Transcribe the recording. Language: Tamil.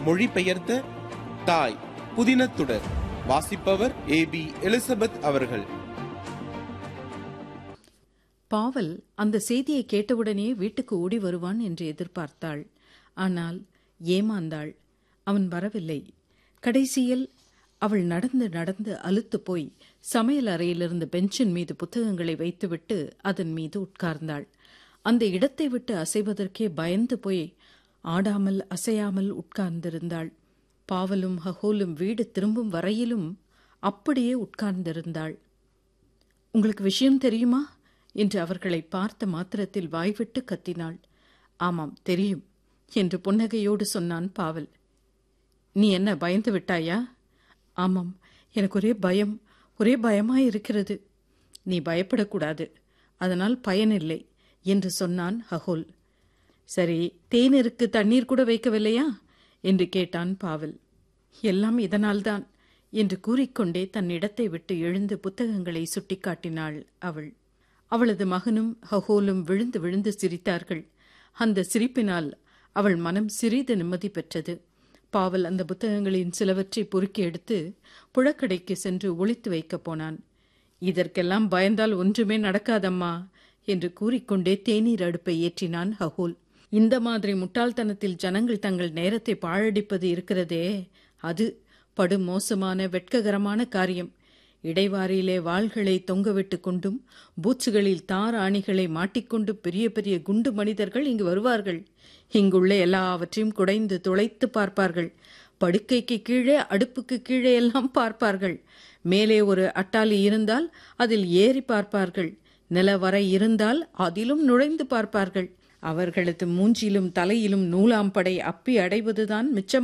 மொழிபெயர்த்த தாய் புதினத்துடர் வாசிப்பவர் ஏ பி எலிசபெத் அவர்கள் பாவல் அந்த செய்தியை கேட்டவுடனே வீட்டுக்கு ஓடி வருவான் என்று எதிர்பார்த்தாள் ஆனால் ஏமாந்தாள் அவன் வரவில்லை கடைசியில் அவள் நடந்து நடந்து அலுத்து போய் சமையல் அறையிலிருந்து பெஞ்சின் மீது புத்தகங்களை வைத்துவிட்டு அதன் மீது உட்கார்ந்தாள் அந்த இடத்தை விட்டு அசைவதற்கே பயந்து போய் ஆடாமல் அசையாமல் உட்கார்ந்திருந்தாள் பாவலும் ஹகோலும் வீடு திரும்பும் வரையிலும் அப்படியே உட்கார்ந்திருந்தாள் உங்களுக்கு விஷயம் தெரியுமா என்று அவர்களை பார்த்த மாத்திரத்தில் வாய்விட்டு கத்தினாள் ஆமாம் தெரியும் என்று புன்னகையோடு சொன்னான் பாவல் நீ என்ன பயந்து விட்டாயா ஆமாம் எனக்கு ஒரே பயம் ஒரே பயமாய் இருக்கிறது நீ பயப்படக்கூடாது அதனால் பயனில்லை என்று சொன்னான் ஹகோல் சரி தேநீருக்கு தண்ணீர் கூட வைக்கவில்லையா என்று கேட்டான் பாவல் எல்லாம் இதனால்தான் என்று கூறிக்கொண்டே தன் இடத்தை விட்டு எழுந்து புத்தகங்களை சுட்டிக்காட்டினாள் அவள் அவளது மகனும் ஹகோலும் விழுந்து விழுந்து சிரித்தார்கள் அந்த சிரிப்பினால் அவள் மனம் சிறிது நிம்மதி பெற்றது பாவல் அந்த புத்தகங்களின் சிலவற்றை பொறுக்கி எடுத்து புழக்கடைக்கு சென்று ஒளித்து வைக்கப் போனான் இதற்கெல்லாம் பயந்தால் ஒன்றுமே நடக்காதம்மா என்று கூறிக்கொண்டே தேநீர் அடுப்பை ஏற்றினான் ஹகோல் இந்த மாதிரி முட்டாள்தனத்தில் ஜனங்கள் தங்கள் நேரத்தை பாழடிப்பது இருக்கிறதே அது படு மோசமான வெட்ககரமான காரியம் இடைவாரியிலே வாள்களை தொங்கவிட்டு கொண்டும் பூச்சுகளில் தார் ஆணிகளை மாட்டிக்கொண்டு பெரிய பெரிய குண்டு மனிதர்கள் இங்கு வருவார்கள் இங்குள்ள எல்லாவற்றையும் குடைந்து துளைத்து பார்ப்பார்கள் படுக்கைக்கு கீழே அடுப்புக்கு கீழே எல்லாம் பார்ப்பார்கள் மேலே ஒரு அட்டாளி இருந்தால் அதில் ஏறி பார்ப்பார்கள் நிலவரை இருந்தால் அதிலும் நுழைந்து பார்ப்பார்கள் அவர்களது மூஞ்சிலும் தலையிலும் நூலாம்படை அப்பி அடைவதுதான் மிச்சம்